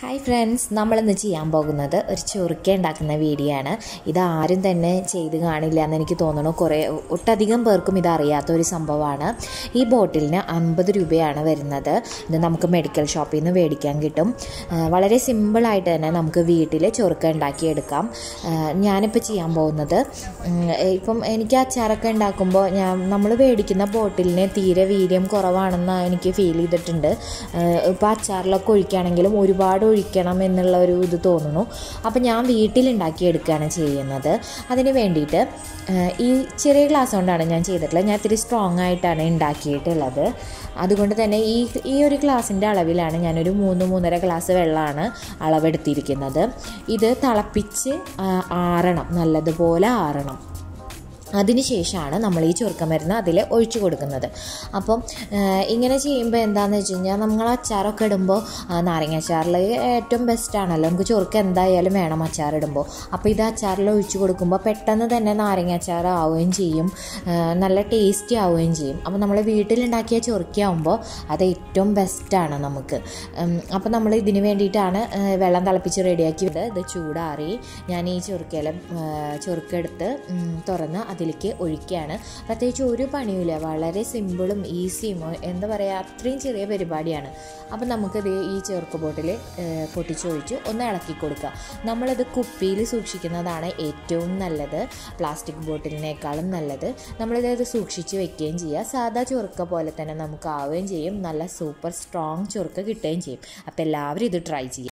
hi friends നമ്മളിന്ന് ചെയ്യാൻ പോകുന്നത് ഒരു ചൊറുക്ക ഉണ്ടാക്കുന്ന വീഡിയോ ആണ് ഇത് ആരും തന്നെ ചെയ്ത് കാണില്ല എന്ന് എനിക്ക് തോന്നുന്നു കുറേ ഒട്ടധികം പേർക്കും ഇത് അറിയാത്ത ഒരു സംഭവമാണ് ഈ ബോട്ടിലിന് അൻപത് രൂപയാണ് വരുന്നത് ഇത് നമുക്ക് മെഡിക്കൽ ഷോപ്പിൽ നിന്ന് മേടിക്കാൻ കിട്ടും ആ, വളരെ സിമ്പിളായിട്ട് തന്നെ നമുക്ക് വീട്ടിൽ ചൊറുക്ക ഉണ്ടാക്കിയെടുക്കാം ആ, ഞാനിപ്പോൾ ചെയ്യാൻ പോകുന്നത് ഉം, ഇപ്പം എനിക്ക് അച്ചാറൊക്കെ ഉണ്ടാക്കുമ്പോൾ ഞാൻ നമ്മൾ മേടിക്കുന്ന ബോട്ടിലിന് തീരെ വീര്യം കുറവാണെന്ന് എനിക്ക് ഫീൽ ചെയ്തിട്ടുണ്ട് ഇപ്പോൾ അച്ചാറിലൊക്കെ ഒഴിക്കുകയാണെങ്കിലും ഒരുപാട് ഒഴിക്കണം എന്നുള്ള ഒരു ഇത് തോന്നുന്നു അപ്പോൾ ഞാൻ വീട്ടിലുണ്ടാക്കിയെടുക്കുകയാണ് ചെയ്യുന്നത് അതിന് വേണ്ടിയിട്ട് ആ, ഈ ചെറിയ ഗ്ലാസ് കൊണ്ടാണ് ഞാൻ ചെയ്തിട്ടുള്ളത് ഞാൻ ഇത്തിരി സ്ട്രോങ് ആയിട്ടാണ് ഉണ്ടാക്കിയിട്ടുള്ളത് അതുകൊണ്ട് തന്നെ ഈ ഈ ഒരു ഗ്ലാസിൻ്റെ അളവിലാണ് ഞാനൊരു മൂന്ന് മൂന്നര ഗ്ലാസ് വെള്ളമാണ് അളവെടുത്തിരിക്കുന്നത് ഇത് തിളപ്പിച്ച് ആ, ആറണം നല്ലതുപോലെ ആറണം അതിനുശേഷമാണ് നമ്മൾ ഈ ചുരുക്ക മരുന്ന് അതിൽ ഒഴിച്ചു കൊടുക്കുന്നത് അപ്പം ആ, ഇങ്ങനെ ചെയ്യുമ്പോൾ എന്താണെന്ന് വെച്ച് കഴിഞ്ഞാൽ നമ്മൾ അച്ചാറൊക്കെ ഇടുമ്പോൾ നാരങ്ങ അച്ചാറിൽ ഏറ്റവും ബെസ്റ്റ് ആണല്ലോ നമുക്ക് ചുരുക്ക എന്തായാലും വേണം അച്ചാർ ഇടുമ്പോൾ അപ്പോൾ ഇത് അച്ചാറിൽ ഒഴിച്ചു കൊടുക്കുമ്പോൾ പെട്ടെന്ന് തന്നെ നാരങ്ങ അച്ചാർ ആവുകയും ചെയ്യും ആ, നല്ല ടേസ്റ്റി ആവുകയും ചെയ്യും അപ്പോൾ നമ്മൾ വീട്ടിലുണ്ടാക്കിയ ചുരുക്കയാവുമ്പോൾ അത് ഏറ്റവും ബെസ്റ്റാണ് നമുക്ക് ഉം, അപ്പോൾ നമ്മൾ ഇതിന് വേണ്ടിയിട്ടാണ് ആ, വെള്ളം തിളപ്പിച്ച് റെഡിയാക്കിയത് ഇത് ചൂടാറി ഞാൻ ഈ ചുരുക്കയില ചുരുക്കെടുത്ത് ഉം, തുറന്ന് അതിലേക്ക് ഒഴിക്കുകയാണ് പ്രത്യേകിച്ച് ഒരു പണിയുമില്ല വളരെ സിമ്പിളും ഈസിയും എന്താ പറയുക അത്രയും ചെറിയ പരിപാടിയാണ് അപ്പം നമുക്കിത് ഈ ചെറുക്ക് ബോട്ടിൽ പൊട്ടിച്ചൊഴിച്ച് ഒന്ന് ഇളക്കി കൊടുക്കുക നമ്മളിത് കുപ്പിയിൽ സൂക്ഷിക്കുന്നതാണ് ഏറ്റവും നല്ലത് പ്ലാസ്റ്റിക് ബോട്ടിലിനേക്കാളും നല്ലത് നമ്മളിത് സൂക്ഷിച്ച് വെക്കുകയും ചെയ്യുക സാധാ ചുരുക്ക പോലെ തന്നെ നമുക്ക് ആവുകയും ചെയ്യും നല്ല സൂപ്പർ സ്ട്രോങ് ചുരുക്ക കിട്ടുകയും ചെയ്യും അപ്പോൾ എല്ലാവരും ഇത് ട്രൈ ചെയ്യും